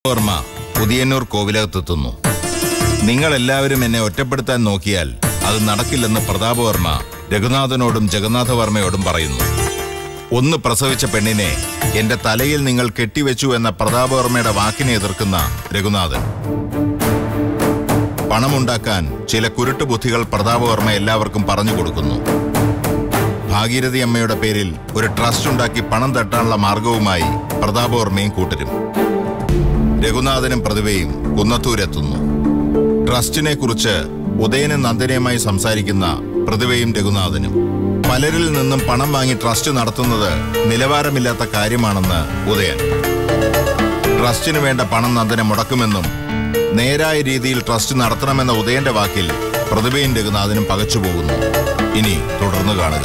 വർമ്മ പുതിയന്നൂർ കോവിലകത്തെത്തുന്നു നിങ്ങൾ എല്ലാവരും എന്നെ ഒറ്റപ്പെടുത്താൻ നോക്കിയാൽ അത് നടക്കില്ലെന്ന് പ്രതാപവർമ്മ രഘുനാഥനോടും ജഗന്നാഥവർമ്മയോടും പറയുന്നു ഒന്ന് പ്രസവിച്ച പെണ്ണിനെ എന്റെ തലയിൽ നിങ്ങൾ കെട്ടിവെച്ചു എന്ന പ്രതാപവർമ്മയുടെ വാക്കിനെ എതിർക്കുന്ന രഘുനാഥൻ പണമുണ്ടാക്കാൻ ചില കുരുട്ട് ബുദ്ധികൾ പ്രതാപവർമ്മ എല്ലാവർക്കും പറഞ്ഞു കൊടുക്കുന്നു ഭാഗീരഥി അമ്മയുടെ പേരിൽ ഒരു ട്രസ്റ്റ് ഉണ്ടാക്കി പണം തട്ടാനുള്ള മാർഗവുമായി പ്രതാപവർമ്മയും കൂട്ടരും രഘുനാഥനും പ്രതിഭയും കുന്നത്തൂരെത്തുന്നു ട്രസ്റ്റിനെ കുറിച്ച് ഉദയനും നന്ദനയുമായി സംസാരിക്കുന്ന പ്രതിഭയും രഘുനാഥനും പലരിൽ നിന്നും പണം വാങ്ങി ട്രസ്റ്റ് നടത്തുന്നത് നിലവാരമില്ലാത്ത കാര്യമാണെന്ന് ഉദയൻ ട്രസ്റ്റിന് വേണ്ട പണം നന്ദന മുടക്കുമെന്നും നേരായ രീതിയിൽ ട്രസ്റ്റ് നടത്തണമെന്ന ഉദയന്റെ വാക്കിൽ പ്രതിഭയും രഘുനാഥനും പകച്ചുപോകുന്നു ഇനി തുടർന്ന് കാണുക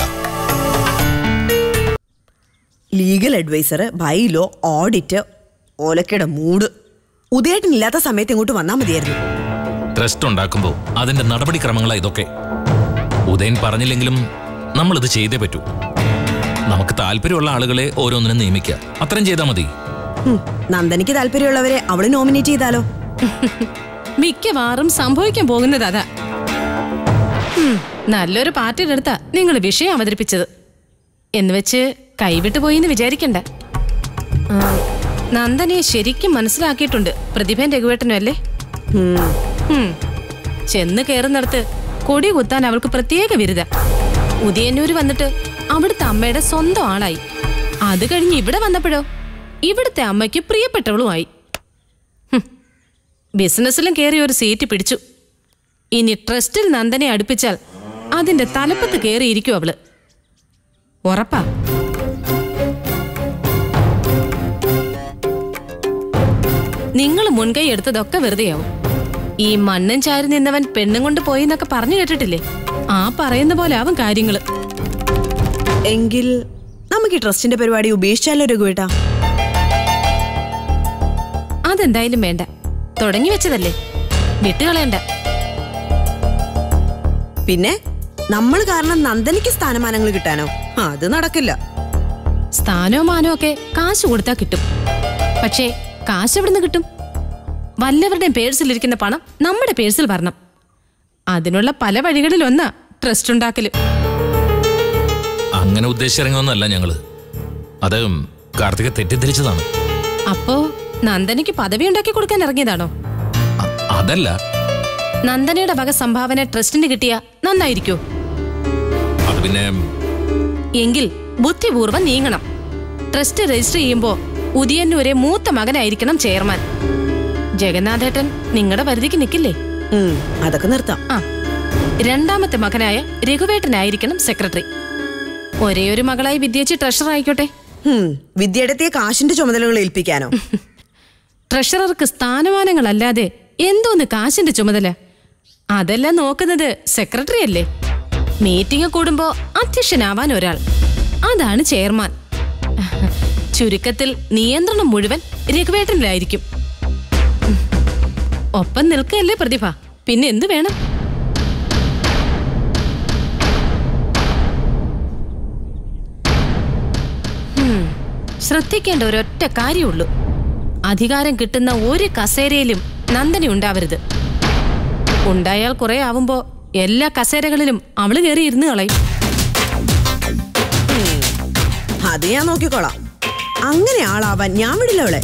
ലീഗൽ അഡ്വൈസർ ബൈലോ ഓഡിറ്റ് ഓലക്കയുടെ മൂഡ് ഉദയേട്ടനില്ലാത്ത സമയത്ത് ഇങ്ങോട്ട് വന്നാൽ മതിയായിരുന്നു ട്രസ്റ്റ് ഉണ്ടാക്കുമ്പോൾ അതിന്റെ നടപടിക്രമങ്ങളാ ഇതൊക്കെ ഉദയൻ പറഞ്ഞില്ലെങ്കിലും നമ്മൾ ഇത് ചെയ്തേ പറ്റൂ നമുക്ക് താല്പര്യമുള്ള ആളുകളെ ഓരോന്നിനും നിയമിക്കുക അത്രയും ചെയ്താൽ മതി ഹും, നന്ദനിക്ക് താല്പര്യമുള്ളവരെ അവള് നോമിനേറ്റ് ചെയ്താലോ മിക്കവാറും സംഭവിക്കാൻ പോകുന്നത് അതാ ഉം, നല്ലൊരു പാർട്ടിയുടെ അടുത്താ നിങ്ങൾ വിഷയം അവതരിപ്പിച്ചത് എന്നുവെച്ച് കൈവിട്ടു പോയിന്ന് വിചാരിക്കണ്ട ആ, നന്ദനെ ശരിക്കും മനസ്സിലാക്കിയിട്ടുണ്ട് പ്രതിഭൻ രഘുവേട്ടനും അല്ലേ ഉം, ഉം. ചെന്ന് കയറുന്നിടത്ത് കൊടി കുത്താൻ അവൾക്ക് പ്രത്യേക ബിരുദ ഉദയന്നൂര് വന്നിട്ട് അവിടുത്തെ അമ്മയുടെ സ്വന്തം ആളായി അത് കഴിഞ്ഞ് ഇവിടെ വന്നപ്പോഴോ ഇവിടുത്തെ അമ്മയ്ക്ക് പ്രിയപ്പെട്ടവളുമായി ഹും. ബിസിനസ്സിലും കയറി ഒരു സീറ്റ് പിടിച്ചു ഇനി ട്രസ്റ്റിൽ നന്ദനെ അടുപ്പിച്ചാൽ അതിന്റെ തലപ്പത്ത് കയറിയിരിക്കും അവള് ഉറപ്പാ നിങ്ങൾ മുൻകൈ എടുത്തതൊക്കെ വെറുതെയാവും ഈ മണ്ണും ചാരി നിന്നവൻ പെണ്ണും കൊണ്ട് പോയി എന്നൊക്കെ പറഞ്ഞു കേട്ടിട്ടില്ലേ ആ പറയുന്ന പോലെ ആവും കാര്യങ്ങള് എങ്കിൽ നമുക്ക് ഈ ട്രസ്റ്റിന്റെ പരിപാടി ഉപേക്ഷിച്ചാലോ രഘുവേട്ടാ അതെന്തായാലും വേണ്ട തുടങ്ങി വെച്ചതല്ലേ വിട്ടുകളയണ്ട പിന്നെ നമ്മൾ കാരണം നന്ദനിക്ക് സ്ഥാനമാനങ്ങൾ കിട്ടാനോ അത് നടക്കില്ല സ്ഥാനോ മാനോ ഒക്കെ കാശ് കൊടുത്താൽ കിട്ടും പക്ഷേ കാശ് എവിടുന്ന് കിട്ടും വല്ലവരുടെയും പേഴ്സിലിരിക്കുന്ന പണം നമ്മുടെ പേഴ്സിൽ വരണം അതിനുള്ള പല വഴികളിലൊന്നാ ട്രസ്റ്റ് ഉണ്ടാക്കല് അങ്ങനെ ഉദ്ദേശിച്ചിറങ്ങുമെന്നല്ല ഞങ്ങള് അത് കാർത്തിക തെറ്റിദ്ധരിച്ചതാണ് അപ്പോ നന്ദനയ്ക്ക് പദവി ഉണ്ടാക്കി കൊടുക്കാൻ ഇറങ്ങിയതാണോ അ- അതല്ല നന്ദനയുടെ വക സംഭാവന ട്രസ്റ്റിന് കിട്ടിയ നന്നായിരിക്കോ അത് പിന്നെ എങ്കിൽ ബുദ്ധിപൂർവ്വം നീങ്ങണം ട്രസ്റ്റ് രജിസ്റ്റർ ചെയ്യുമ്പോ ഉദിയന്നൂരെ മൂത്ത മകനായിരിക്കണം ചെയർമാൻ ജഗന്നാഥേട്ടൻ നിങ്ങളുടെ പരിധിക്ക് നിൽക്കില്ലേ ഉം, അതൊക്കെ നിർത്താം ആ രണ്ടാമത്തെ മകനായ രഘുവേട്ടനായിരിക്കണം സെക്രട്ടറി ഒരേ ഒരു മകളായി വിദ്യേച്ചി ട്രഷറർ ആയിക്കോട്ടെ ഉം, വിദ്യയെടുത്തിയ കാശിന്റെ ചുമതലകൾ ഏൽപ്പിക്കാനോ ട്രഷറർക്ക് സ്ഥാനമാനങ്ങളല്ലാതെ എന്തോന്ന് കാശിന്റെ ചുമതല അതെല്ലാം നോക്കുന്നത് സെക്രട്ടറി അല്ലേ മീറ്റിംഗ് കൂടുമ്പോ അധ്യക്ഷനാവാൻ ഒരാൾ അതാണ് ചെയർമാൻ ചുരുക്കത്തിൽ നിയന്ത്രണം മുഴുവൻ രഘുവേട്ടനിലായിരിക്കും ഒപ്പം നിൽക്കല്ലേ പ്രതിഭ പിന്നെ എന്ത് വേണം ഹും, ശ്രദ്ധിക്കേണ്ട ഒരൊറ്റ കാര്യമുള്ളൂ അധികാരം കിട്ടുന്ന ഒരു കസേരയിലും നന്ദനി ഉണ്ടാവരുത് ഉണ്ടായാൽ കുറെ ആവുമ്പോ എല്ലാ കസേരകളിലും അവള് കയറി ഇരുന്ന് കളയും അത് ഞാൻ നോക്കിക്കോളാം അങ്ങനെ ആളാവാൻ ഞാൻ വിടില്ല അവളെ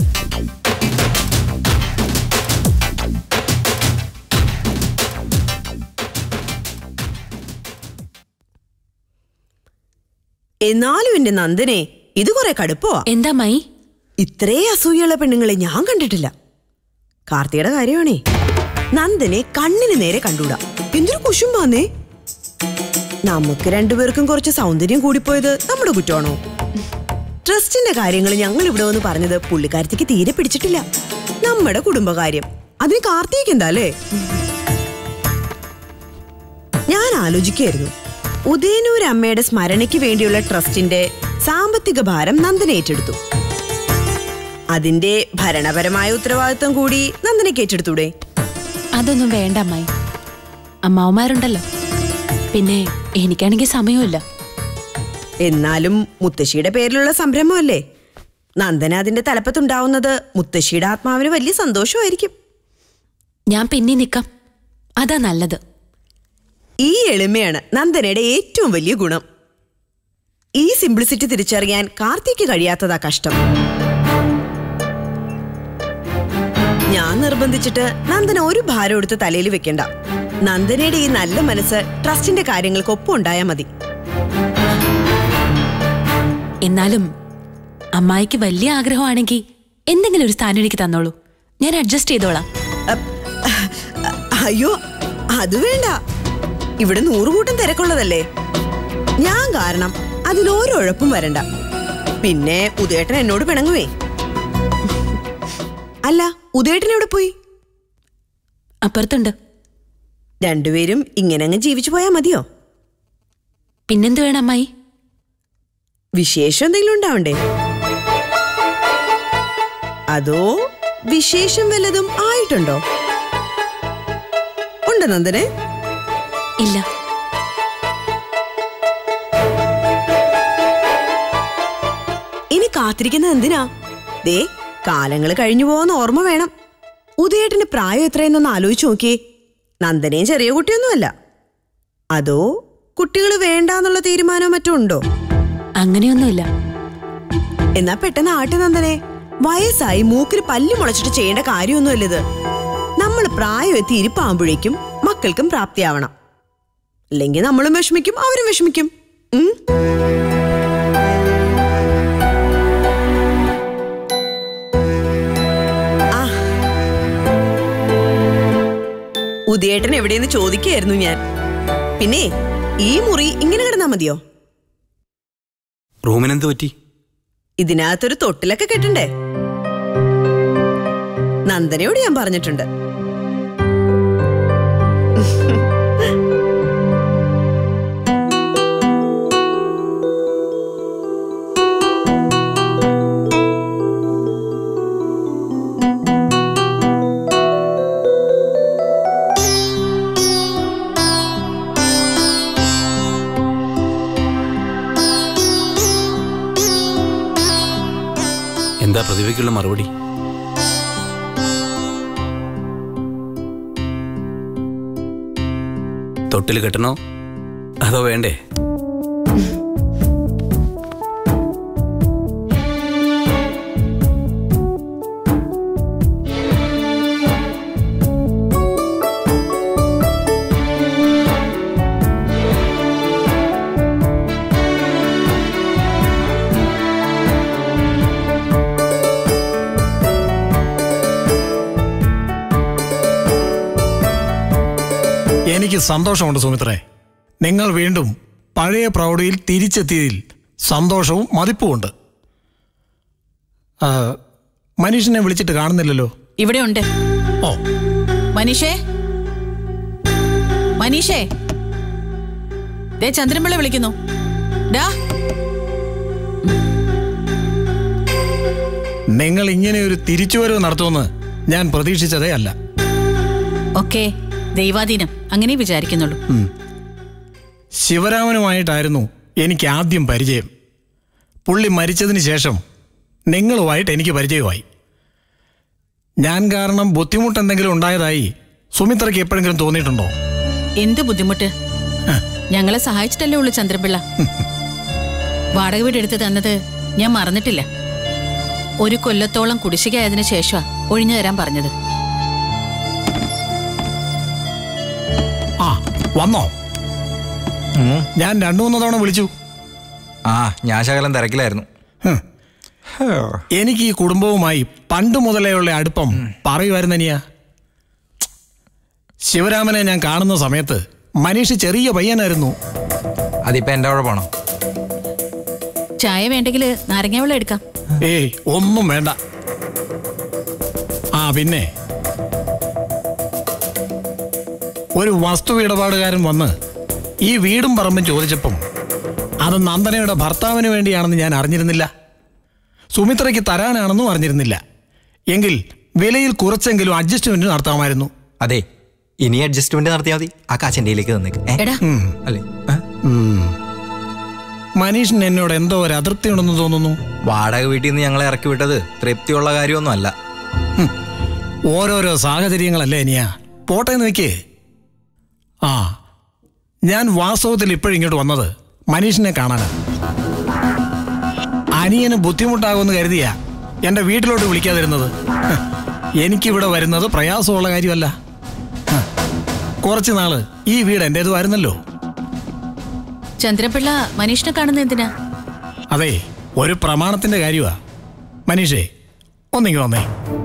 എന്നാലും എന്റെ നന്ദനെ ഇത് കുറെ കടുപ്പമാ എന്താ മൈ ഇത്രേ അസൂയുള്ള പെണ്ണുങ്ങളെ ഞാൻ കണ്ടിട്ടില്ല കാർത്തിയുടെ കാര്യമാണേ നന്ദനെ കണ്ണിന് നേരെ കണ്ടൂടാ എന്തൊരു കുശുമ്പാന്നേ നമുക്ക് രണ്ടുപേർക്കും കുറച്ച് സൗന്ദര്യം കൂടിപ്പോയത് നമ്മുടെ കുറ്റമാണോ ട്രസ്റ്റിന്റെ കാര്യങ്ങൾ ഞങ്ങൾ ഇവിടെ വന്ന് പറഞ്ഞത് പുള്ളിക്കാരത്തിക്ക് തീരെ പിടിച്ചിട്ടില്ല നമ്മുടെ കുടുംബകാര്യം അതിന് കാർത്തിക് എന്താ അല്ലേ ഞാൻ ആലോചിക്കായിരുന്നു ഉദയനൂർ അമ്മയുടെ സ്മരണയ്ക്ക് വേണ്ടിയുള്ള ട്രസ്റ്റിന്റെ സാമ്പത്തിക ഭാരം നന്ദന ഏറ്റെടുത്തു അതിന്റെ ഭരണപരമായ ഉത്തരവാദിത്വം കൂടി നന്ദനയ്ക്ക് ഏറ്റെടുത്തൂടെ അതൊന്നും വേണ്ട അമ്മായി അമ്മാവന്മാരുണ്ടല്ലോ പിന്നെ എനിക്കാണെങ്കിൽ സമയമില്ല എന്നാലും മുത്തശ്ശിയുടെ പേരിലുള്ള സംരംഭമല്ലേ നന്ദന അതിന്റെ തലപ്പത്തുണ്ടാവുന്നത് മുത്തശ്ശിയുടെ ആത്മാവിന് വലിയ സന്തോഷമായിരിക്കും ഞാൻ പിന്നെ നിൽക്കാം അതാ നല്ലത് ഈ എളിമയാണ് നന്ദനയുടെ ഏറ്റവും വലിയ ഗുണം ഈ സിംപ്ലിസിറ്റി തിരിച്ചറിയാൻ കാർത്തിക്ക് കഴിയാത്തതാ കഷ്ടം ഞാൻ നിർബന്ധിച്ചിട്ട് നന്ദന ഒരു ഭാരം എടുത്ത് തലയിൽ വെക്കണ്ട നന്ദനയുടെ ഈ നല്ല മനസ്സ് ട്രസ്റ്റിന്റെ കാര്യങ്ങൾക്ക് ഒപ്പം ഉണ്ടായാൽ മതി എന്നാലും അമ്മായിക്ക് വലിയ ആഗ്രഹമാണെങ്കിൽ എന്തെങ്കിലും ഒരു സ്ഥാനം എനിക്ക് തന്നോളൂ ഞാൻ അഡ്ജസ്റ്റ് ചെയ്തോളാം അപ്പ്, അയ്യോ അത് വേണ്ട ഇവിടെ നൂറുകൂട്ടം തിരക്കുള്ളതല്ലേ ഞാൻ കാരണം അതിലൊരുഴപ്പും വരണ്ട പിന്നെ ഉദയേട്ടൻ എന്നോട് പിണങ്ങുവേ അല്ല ഉദയേട്ടൻ എവിടെ പോയി അപ്പുറത്തുണ്ട് രണ്ടുപേരും ഇങ്ങനെ അങ്ങ് ജീവിച്ചു പോയാൽ മതിയോ പിന്നെന്ത് വേണം അമ്മായി വിശേഷം എന്തെങ്കിലും ഉണ്ടാവണ്ടേ അതോ വിശേഷം വല്ലതും ആയിട്ടുണ്ടോ ഉണ്ട് നന്ദനെ ഇല്ല ഇനി കാത്തിരിക്കുന്നത് എന്തിനാ ദേ കാലങ്ങൾ കഴിഞ്ഞു പോവാന്ന് ഓർമ്മ വേണം ഉദയേട്ടന്റെ പ്രായം എത്രയെന്നൊന്ന് ആലോചിച്ച് നോക്കിയേ നന്ദനയും ചെറിയ കുട്ടിയൊന്നുമല്ല അതോ കുട്ടികൾ വേണ്ടാന്നുള്ള തീരുമാനം മറ്റും ഉണ്ടോ അങ്ങനെയൊന്നുമില്ല എന്നാ പെട്ടെന്ന് ആട്ട് നന്ദനെ വയസ്സായി മൂക്കിൽ പല്ലു മുളച്ചിട്ട് ചെയ്യേണ്ട കാര്യമൊന്നുമല്ലത് നമ്മൾ പ്രായം എത്തി ഇരിപ്പാകുമ്പോഴേക്കും മക്കൾക്കും പ്രാപ്തിയാവണം അല്ലെങ്കിൽ നമ്മളും വിഷമിക്കും അവരും വിഷമിക്കും ഉം ആ. ഉദയേട്ടൻ എവിടെയെന്ന് ചോദിക്കുകയായിരുന്നു ഞാൻ പിന്നെ ഈ മുറി ഇങ്ങനെ കിടന്നാ മതിയോ റൂമിനെന്ത് പറ്റി ഇതിനകത്തൊരു തൊട്ടിലൊക്കെ കെട്ടണ്ടേ നന്ദനയോട് ഞാൻ പറഞ്ഞിട്ടുണ്ട് എന്താ പ്രതിഭയ്ക്കുള്ള മറുപടി തൊട്ടിൽ കെട്ടണോ അതോ വേണ്ടേ എനിക്ക് സന്തോഷമുണ്ട് സുമിത്രേ നിങ്ങൾ വീണ്ടും പഴയ പ്രൗഢിയിൽ തിരിച്ചെത്തിയതിൽ സന്തോഷവും മതിപ്പുമുണ്ട് ആ, മനീഷിനെ വിളിച്ചിട്ട് കാണുന്നില്ലല്ലോ ഇവിടെ ഉണ്ട് ഓ മനീഷേ മനീഷേ ദേ ചന്ദ്രൻപിള്ള വിളിക്കുന്നു ഡാ നിങ്ങൾ ഇങ്ങനെ ഒരു തിരിച്ചുവരവ് നടത്തുമെന്ന് ഞാൻ പ്രതീക്ഷിച്ചതേ അല്ല ഒക്കെ ദൈവാധീനം അങ്ങനെ വിചാരിക്കുന്നുള്ളൂ ശിവരാമനുമായിട്ടായിരുന്നു എനിക്ക് ആദ്യം പരിചയം പുള്ളി മരിച്ചതിന് ശേഷം നിങ്ങളുമായിട്ട് എനിക്ക് പരിചയമായി ഞാൻ കാരണം ബുദ്ധിമുട്ടെന്തെങ്കിലും ഉണ്ടായതായി സുമിത്രയ്ക്ക് എപ്പോഴെങ്കിലും തോന്നിയിട്ടുണ്ടോ എന്ത് ബുദ്ധിമുട്ട് ഞങ്ങളെ സഹായിച്ചിട്ടല്ലേ ഉള്ളൂ ചന്ദ്രൻപിള്ള വാടക വീട് എടുത്ത് തന്നത് ഞാൻ മറന്നിട്ടില്ല ഒരു കൊല്ലത്തോളം കുടിശ്ശികയായതിനു ശേഷമാ ഒഴിഞ്ഞു തരാൻ പറഞ്ഞത് ആ വന്നോ ഞാൻ രണ്ടു മൂന്ന് തവണ വിളിച്ചു ആ ഞാൻ ശകലം തിരക്കിലായിരുന്നു ഹ്. എനിക്ക് ഈ കുടുംബവുമായി പണ്ട് മുതലേയുള്ള അടുപ്പം പറയുമായിരുന്നു അനിയ ശിവരാമനെ ഞാൻ കാണുന്ന സമയത്ത് മനീഷ് ചെറിയ പയ്യനായിരുന്നു അതിപ്പോ എൻ്റെ അവിടെ പോണം ചായ വേണ്ടെങ്കിൽ നാരങ്ങ വെള്ളം എടുക്കാം ഏയ് ഒന്നും വേണ്ട ആ പിന്നെ ഒരു വസ്തു ഇടപാടുകാരൻ വന്ന് ഈ വീടും പറമ്പും ചോദിച്ചപ്പം അത് നന്ദനയുടെ ഭർത്താവിന് വേണ്ടിയാണെന്ന് ഞാൻ അറിഞ്ഞിരുന്നില്ല സുമിത്രയ്ക്ക് തരാനാണെന്നും അറിഞ്ഞിരുന്നില്ല എങ്കിൽ വിലയിൽ കുറച്ചെങ്കിലും അഡ്ജസ്റ്റ്മെന്റ് നടത്താമായിരുന്നു അതെ ഇനി അഡ്ജസ്റ്റ്മെന്റ് നടത്തിയാൽ മതി ആ കാശ് എന്റെയിലേക്ക് തന്നേക്ക് ഏ? എടാ അല്ലേ ഏ? മനീഷിന് എന്നോട് എന്തോ ഒരു അതിർത്തി ഉണ്ടെന്ന് തോന്നുന്നു വാടക വീട്ടിൽ നിന്ന് ഞങ്ങളെ ഇറക്കി വിട്ടത് തൃപ്തിയുള്ള കാര്യമൊന്നും അല്ല ഓരോരോ സാഹചര്യങ്ങളല്ലേ അനിയ പോട്ടെ എന്ന് വെക്കേ ആ ഞാൻ വാസ്തവത്തിൽ ഇപ്പോഴിങ്ങോട്ട് വന്നത് മനീഷിനെ കാണാനാ അനിയന് ബുദ്ധിമുട്ടാകുമെന്ന് കരുതിയാ എന്റെ വീട്ടിലോട്ട് വിളിക്കാതിരുന്നത് ഹ്, എനിക്കിവിടെ വരുന്നത് പ്രയാസമുള്ള കാര്യമല്ല ഹ്, കുറച്ച് നാള് ഈ വീട് എൻ്റേതുമായിരുന്നല്ലോ ചന്ദ്രപിള്ള മനീഷിനെ കാണുന്ന എന്തിനാ അതെ ഒരു പ്രമാണത്തിന്റെ കാര്യമാ മനീഷേ ഒന്നിങ്ങി വന്നേ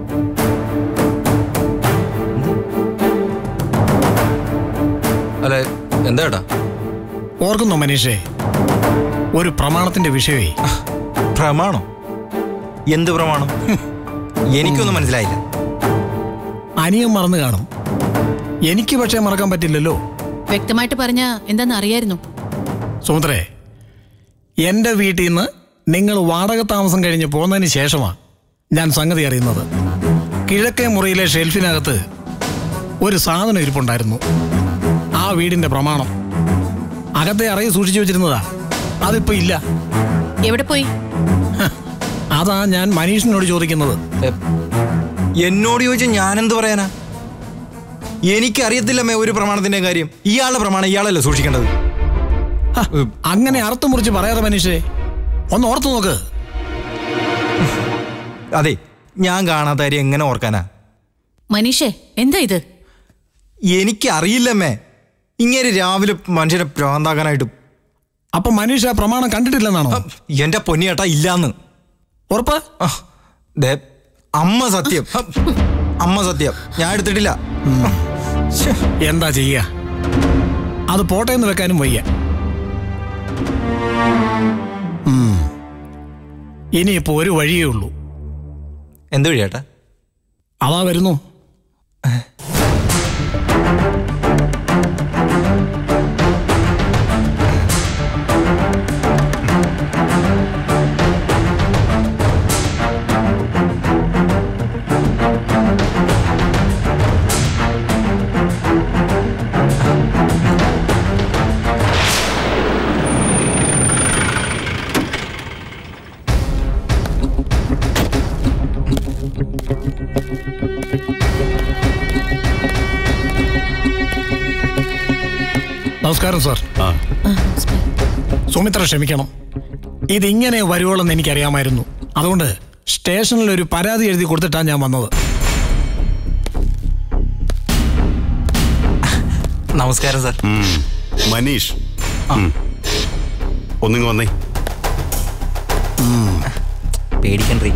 അല്ല എന്താ ഏട്ടാ ഓർക്കുന്നോ മനീഷേ ഒരു പ്രമാണത്തിന്റെ വിഷയമേ പ്രമാണം എന്ത് പ്രമാണം എനിക്കൊന്നും മനസ്സിലായില്ല അനിയൻ മറന്നു കാണും എനിക്ക് പക്ഷേ മറക്കാൻ പറ്റില്ലല്ലോ വ്യക്തമായിട്ട് പറഞ്ഞ എന്താന്ന് അറിയായിരുന്നു സുമിത്രേ എൻ്റെ വീട്ടിൽ നിന്ന് നിങ്ങൾ വാടക താമസം കഴിഞ്ഞ് പോന്നതിന് ശേഷമാണ് ഞാൻ സംഗതി അറിയുന്നത് കിഴക്കേ മുറിയിലെ ഷെൽഫിനകത്ത് ഒരു സാധനം ഇരിപ്പുണ്ടായിരുന്നു ആ വീടിന്റെ പ്രമാണം അകത്തെ അറയിൽ സൂക്ഷിച്ചു വെച്ചിരുന്നതാ അതിപ്പോ ഇല്ല എവിടെ പോയി ഹ, അതാ ഞാൻ മനീഷിനോട് ചോദിക്കുന്നത് എ, എന്നോട് ചോദിച്ചാൽ ഞാനെന്ത് പറയാനാ എനിക്കറിയത്തില്ലമ്മേ ഒരു പ്രമാണത്തിന്റെ കാര്യം ഇയാളുടെ പ്രമാണം ഇയാളല്ലേ സൂക്ഷിക്കേണ്ടത് ഹ, അങ്ങനെ അർത്ഥം മുറിച്ച് പറയാതെ മനീഷേ ഒന്ന് ഓർത്തു നോക്ക് അതെ ഞാൻ കാണാത്ത കാര്യം എങ്ങനെ ഓർക്കാനാ മനീഷേ എന്താ ഇത് എനിക്കറിയില്ലമ്മേ ഇങ്ങനെ രാവിലെ മനുഷ്യനെ പ്രാന്താക്കാനായിട്ട് അപ്പൊ മനീഷ് ആ പ്രമാണം കണ്ടിട്ടില്ലെന്നാണോ എന്റെ പൊന്നിയേട്ടാ ഇല്ലാന്ന് ഉറപ്പ് ആ, ദേ, അമ്മ സത്യം ഹ, അമ്മ സത്യം ഞാൻ എടുത്തിട്ടില്ല ശ്ശെ. എന്താ ചെയ്യ അത് പോട്ടെ എന്ന് വെക്കാനും വയ്യ ഉം. ഇനിയിപ്പോ ഒരു വഴിയേ ഉള്ളൂ എന്ത് വഴിയേട്ടാ അതാ വരുന്നു നമസ്കാരം സാർ സുമിത്ര ക്ഷമിക്കണം ഇതിങ്ങനെ വരുവോളെന്ന് എനിക്കറിയാമായിരുന്നു അതുകൊണ്ട് സ്റ്റേഷനിൽ ഒരു പരാതി എഴുതി കൊടുത്തിട്ടാണ് ഞാൻ വന്നത് നമസ്കാരം സാർ ഉം. മനീഷ് ഉം. ഒന്നിങ്ങ് വന്നേ പേടിക്കണ്ടേ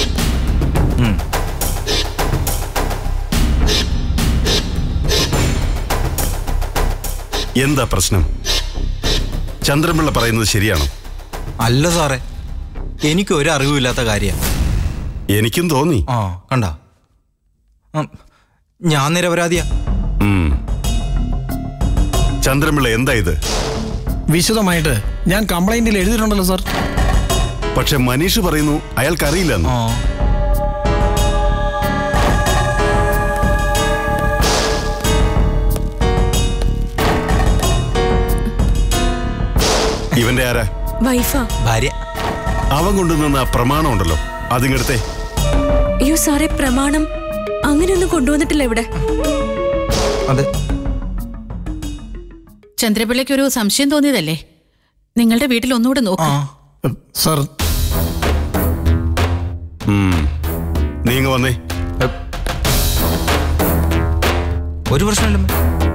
എന്താ പ്രശ്നം ചന്ദ്രൻപിള്ള പറയുന്നത് ശരിയാണോ അല്ല സാറേ എനിക്ക് ഒരു അറിവുമില്ലാത്ത കാര്യം എനിക്കും തോന്നി ആ കണ്ട ഞാൻ നിരപരാധിയാ ഉം. ചന്ദ്രൻപിള്ള എന്താ ഇത് വിശദമായിട്ട് ഞാൻ കംപ്ലൈന്റിൽ എഴുതിയിട്ടുണ്ടല്ലോ സാർ പക്ഷെ മനീഷ് പറയുന്നു അയാൾക്കറിയില്ലെന്ന് ആ ഇവന്റെ ആരാ വൈഫാ ഭാര്യ അവൻ കൊണ്ടുവന്ന ആ പ്രമാണം ഉണ്ടല്ലോ അതിങ്ങടുത്തെ അയ്യോ സാറേ പ്രമാണം അങ്ങനെയൊന്നും കൊണ്ടുവന്നിട്ടില്ല ഇവിടെ അതെ ചന്ദ്രപിള്ളയ്ക്ക് ഒരു സംശയം തോന്നിയതല്ലേ നിങ്ങളുടെ വീട്ടിൽ ഒന്നുകൂടെ ആ നോക്ക് സാർ ഉം. നീങ്ങ വന്നേ ഒരു പ്രശ്നമില്ല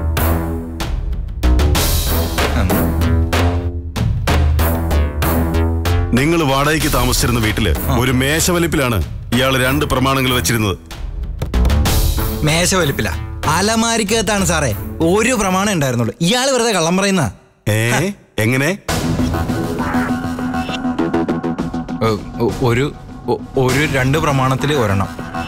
നിങ്ങൾ വാടകയ്ക്ക് താമസിച്ചിരുന്ന വീട്ടില് ഒരു മേശവലിപ്പിലാണ് ഇയാൾ രണ്ട് പ്രമാണങ്ങൾ വെച്ചിരുന്നത് മേശ വലിപ്പില്ല അലമാരിക്കകത്താണ് സാറേ ഒരു പ്രമാണം ഉണ്ടായിരുന്നുള്ളൂ ഇയാൾ വെറുതെ കള്ളം പറയുന്ന ഏ എങ്ങനെ ഒരു ഒ- ഒരു രണ്ട് പ്രമാണത്തിൽ ഒരെണ്ണം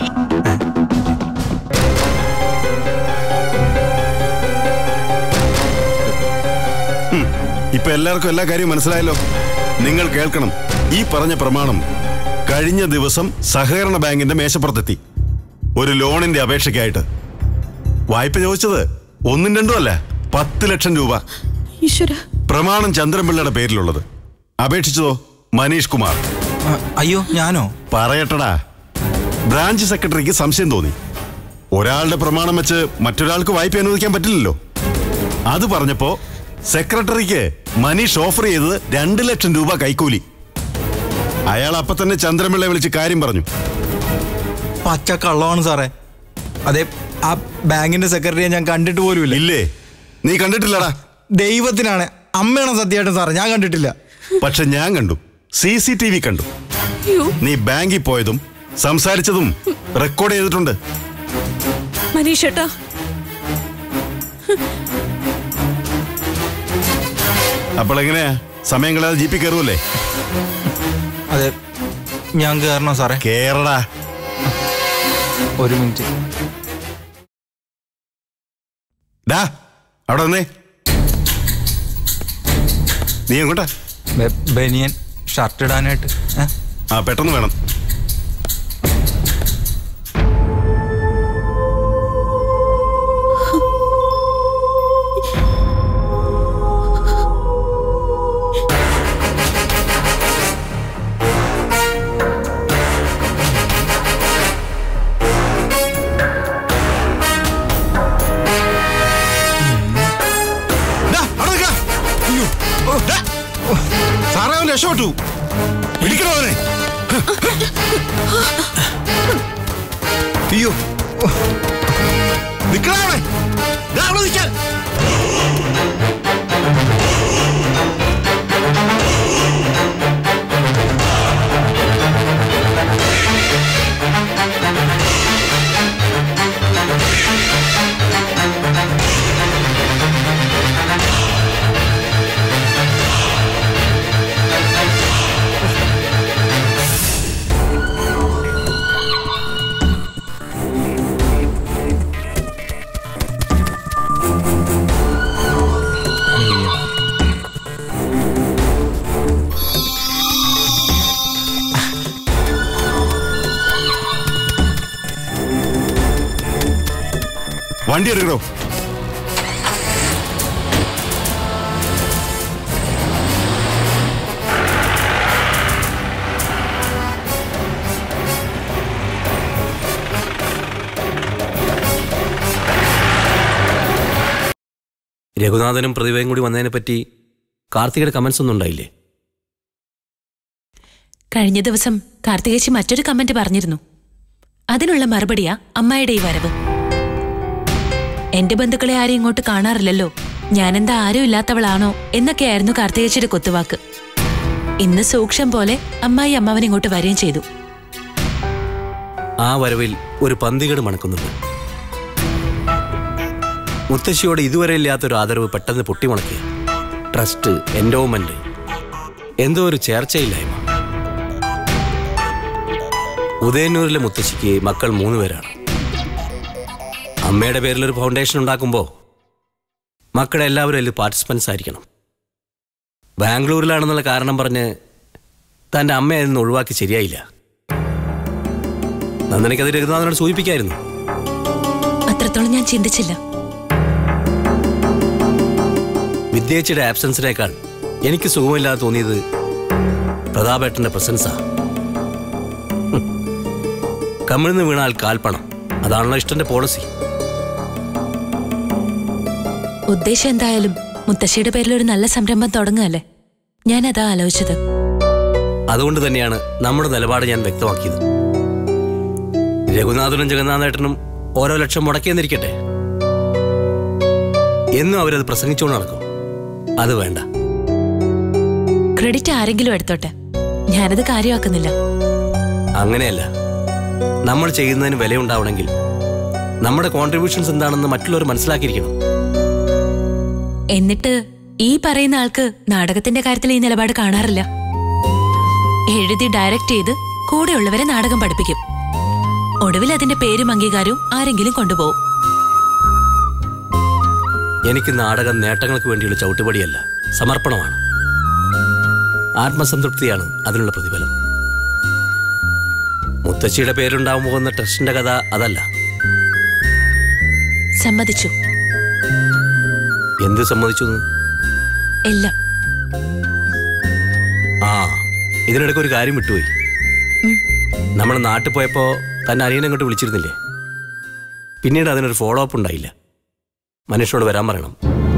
ഇപ്പൊ എല്ലാവർക്കും എല്ലാ കാര്യവും മനസ്സിലായല്ലോ നിങ്ങൾ കേൾക്കണം ഈ പറഞ്ഞ പ്രമാണം കഴിഞ്ഞ ദിവസം സഹകരണ ബാങ്കിന്റെ മേശപ്പുറത്തെത്തി ഒരു ലോണിന്റെ അപേക്ഷയ്ക്കായിട്ട് വായ്പ ചോദിച്ചത് ഒന്നും രണ്ടും അല്ല പത്ത് ലക്ഷം രൂപ ഈശ്വര പ്രമാണം ചന്ദ്രൻപിള്ളയുടെ പേരിലുള്ളത് അപേക്ഷിച്ചതോ മനീഷ് കുമാർ അയ്യോ ഞാനോ പറയട്ടടാ ബ്രാഞ്ച് സെക്രട്ടറിക്ക് സംശയം തോന്നി ഒരാളുടെ പ്രമാണം വെച്ച് മറ്റൊരാൾക്ക് വായ്പ അനുവദിക്കാൻ പറ്റില്ലല്ലോ അത് പറഞ്ഞപ്പോ സെക്രട്ടറിക്ക് മനീഷ് ഓഫർ ചെയ്തത് രണ്ട് ലക്ഷം രൂപ കൈക്കൂലി അയാൾ അപ്പൊ തന്നെ ചന്ദ്രപിള്ളയെ വിളിച്ച് കാര്യം പറഞ്ഞു പച്ച കള്ളമാണ് സാറേ അതെ ആ ബാങ്കിന്റെ സെക്രട്ടറിയെ ഞാൻ കണ്ടിട്ട് പോലുമില്ല ഇല്ലേ നീ കണ്ടിട്ടില്ലടാ ദൈവത്തിനാണ് അമ്മയാണ് സത്യമായിട്ടും സാറേ ഞാൻ കണ്ടിട്ടില്ല പക്ഷെ ഞാൻ കണ്ടു സി സി ടി വി കണ്ടു നീ ബാങ്കിൽ പോയതും സംസാരിച്ചതും റെക്കോർഡ് ചെയ്തിട്ടുണ്ട് മനീഷേട്ടാ അപ്പോൾ എങ്ങനെയാ സമയം കളയാതെ ജീപ്പിൽ കയറുമല്ലേ അതെ ഞാൻ കയറണോ സാറേ കേറടാ ഒരു മിനിറ്റ് ഡാ അവിടെ വന്നേ നീ എങ്ങോട്ടാ ബെ- ബനിയൻ ഷർട്ട് ഇടാനായിട്ട് ഏ? ആ പെട്ടെന്ന് വേണം ഡാ, അവിടെ നിൽക്ക. അയ്യോ. ഓ, ഡാ. ഓ, സാറേ അവൻ രക്ഷപ്പെട്ടു പിടിക്കണോ അവനെ അയ്യോ ഓ. നിക്കടാ അവിടെ ഡാ, അവിടെ നിൽക്കാൻ വണ്ടി എടുക്കണോ രഘുനാഥനും പ്രതിഭയും കൂടി വന്നതിനെ പറ്റി കാർത്തികയുടെ കമന്റ്സ് ഒന്നും ഉണ്ടായില്ലേ കഴിഞ്ഞ ദിവസം കാർത്തികേശി മറ്റൊരു കമന്റ് പറഞ്ഞിരുന്നു അതിനുള്ള മറുപടിയാ അമ്മായിയുടെ ഈ വരവ് എന്റെ ബന്ധുക്കളെ ആരും ഇങ്ങോട്ട് കാണാറില്ലല്ലോ ഞാനെന്താ ആരും ഇല്ലാത്തവളാണോ എന്നൊക്കെയായിരുന്നു കാർത്തികേശിയുടെ കൊത്തുവാക്ക് ഇന്ന് സൂക്ഷം പോലെ അമ്മായി അമ്മാവൻ ഇങ്ങോട്ട് വരികയും ചെയ്തു ആ വരവിൽ ഒരു പന്തികേട് മണക്കുന്നുണ്ട് മുത്തശ്ശിയോട് ഇതുവരെ ഇല്ലാത്തൊരു ആദരവ് പെട്ടെന്ന് പൊട്ടിമുണക്കി ട്രസ്റ്റ് എൻഡോമെന്റ് എന്തോ ഒരു ചേർച്ചയില്ലായ്മ ഉദയന്നൂരിലെ മുത്തശ്ശിക്ക് മക്കൾ മൂന്ന് പേരാണ് അമ്മയുടെ പേരിൽ ഒരു ഫൗണ്ടേഷൻ ഉണ്ടാക്കുമ്പോൾ മക്കളെ എല്ലാവരും അതിൽ പാർട്ടിസിപ്പൻസ് ആയിരിക്കണം ബാംഗ്ലൂരിലാണെന്നുള്ള കാരണം പറഞ്ഞ് തൻ്റെ അമ്മയെ അതിൽ നിന്ന് ഒഴിവാക്കി ശരിയായില്ല നന്ദനയ്ക്ക് അത് രഘുനാഥനോട് സൂചിപ്പിക്കായിരുന്നു അത്രത്തോളം ഞാൻ ചിന്തിച്ചില്ല വിദ്യേച്ചിയുടെ ആബ്സൻസിനേക്കാൾ എനിക്ക് സുഖമില്ലാതെ തോന്നിയത് പ്രതാപേട്ടന്റെ പ്രസൻസാ ഹും. കമിഴ്ന്ന് വീണാൽ കാൽപ്പണം അതാണല്ലോ ഇഷ്ടന്റെ പോളിസി ഉദ്ദേശം എന്തായാലും മുത്തശ്ശിയുടെ പേരിൽ ഒരു നല്ല സംരംഭം തുടങ്ങുകയല്ലേ ഞാൻ അതാ ആലോചിച്ചത് അതുകൊണ്ട് തന്നെയാണ് നമ്മുടെ നിലപാട് ഞാൻ വ്യക്തമാക്കിയത് രഘുനാഥനും ജഗന്നാഥേട്ടനും ഓരോ ലക്ഷം മുടക്കിയെന്നിരിക്കട്ടെ എന്നും അവരത് പ്രസംഗിച്ചുകൊണ്ട് നടക്കും അത് വേണ്ട ക്രെഡിറ്റ് ആരെങ്കിലും എടുത്തോട്ടെ ഞാനത് കാര്യമാക്കുന്നില്ല അങ്ങനെയല്ല നമ്മൾ ചെയ്യുന്നതിന് വിലയുണ്ടാവണമെങ്കിൽ നമ്മുടെ കോൺട്രിബ്യൂഷൻസ് എന്താണെന്ന് മറ്റുള്ളവർ മനസ്സിലാക്കിയിരിക്കണം എന്നിട്ട് ഈ പറയുന്ന ആൾക്ക് നാടകത്തിന്റെ കാര്യത്തിൽ ഈ നിലപാട് കാണാറില്ല എഴുതി ഡയറക്റ്റ് ചെയ്ത് കൂടെയുള്ളവരെ നാടകം പഠിപ്പിക്കും ഒടുവിൽ അതിന്റെ പേരും അംഗീകാരവും ആരെങ്കിലും കൊണ്ടുപോകും എനിക്ക് നാടകം നേട്ടങ്ങൾക്ക് വേണ്ടിയുള്ള ചവിട്ടുപടിയല്ല സമർപ്പണമാണ് ആത്മസംതൃപ്തിയാണ് അതിനുള്ള പ്രതിഫലം മുത്തശ്ശിയുടെ പേരുണ്ടാവാൻ പോകുന്ന ട്രസ്റ്റിന്റെ കഥ അതല്ല സമ്മതിച്ചു എന്ത് സമ്മതിച്ചു എന്ന്? എല്ലാം ഇതിനിടയ്ക്ക് ഒരു കാര്യം വിട്ടുപോയി നമ്മൾ നാട്ടിൽ പോയപ്പോൾ തന്നെ അനിയനെ അങ്ങോട്ട് വിളിച്ചിരുന്നില്ലേ പിന്നീട് അതിനൊരു ഫോളോ അപ്പ് ഉണ്ടായില്ല മനുഷ്യനോട് വരാൻ പറയണം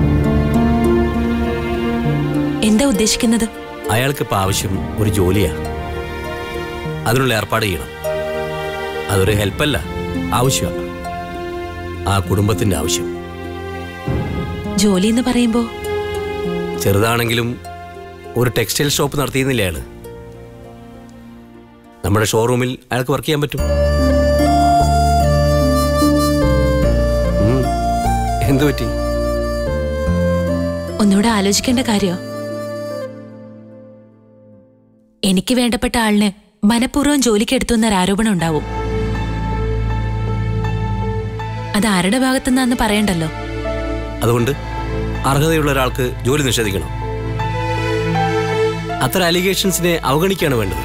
എന്താ ഉദ്ദേശിക്കുന്നത് അയാൾക്കിപ്പോൾ ആവശ്യം ഒരു ജോലിയാ അതിനുള്ള ഏർപ്പാട് ചെയ്യണം അതൊരു ഹെൽപ്പല്ല ആവശ്യമാണ് ആ കുടുംബത്തിന്റെ ആവശ്യം ജോലി എന്ന് പറയുമ്പോ ചെറുതാണെങ്കിലും ഒരു ടെക്സ്റ്റൈൽ ഷോപ്പ് നടത്തിയിരുന്നില്ല അയാള് നമ്മുടെ ഷോറൂമിൽ അയാൾക്ക് വർക്ക് ചെയ്യാൻ പറ്റും ഉം. എന്തു പറ്റി ഒന്നുകൂടെ ആലോചിക്കേണ്ട കാര്യോ എനിക്ക് വേണ്ടപ്പെട്ട ആളിന് മനഃപൂർവ്വം ജോലിക്ക് എടുത്തു എന്നൊരു ആരോപണം ഉണ്ടാവും അത് ആരുടെ ഭാഗത്തുനിന്നാന്ന് പറയണ്ടല്ലോ അതുകൊണ്ട് അർഹതയുള്ള ഒരാൾക്ക് ജോലി നിഷേധിക്കണം അത്തരം അലിഗേഷൻസിനെ അവഗണിക്കുകയാണ് വേണ്ടത്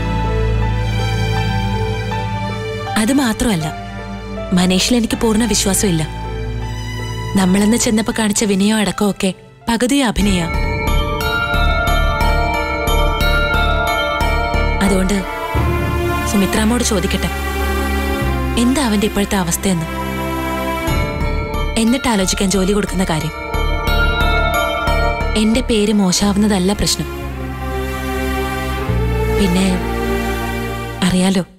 അത് മാത്രമല്ല മനേഷിൽ എനിക്ക് പൂർണ്ണ വിശ്വാസമില്ല നമ്മളെന്ന് ചെന്നപ്പോ കാണിച്ച വിനയോ അടക്കമോ ഒക്കെ പകുതി അഭിനയ അതുകൊണ്ട് സുമിത്രാമ്മോട് ചോദിക്കട്ടെ എന്താ അവന്റെ ഇപ്പോഴത്തെ അവസ്ഥയെന്ന് എന്നിട്ട് ആലോചിക്കാൻ ജോലി കൊടുക്കുന്ന കാര്യം എന്റെ പേര് മോശാവുന്നതല്ല പ്രശ്നം പിന്നെ അറിയാലോ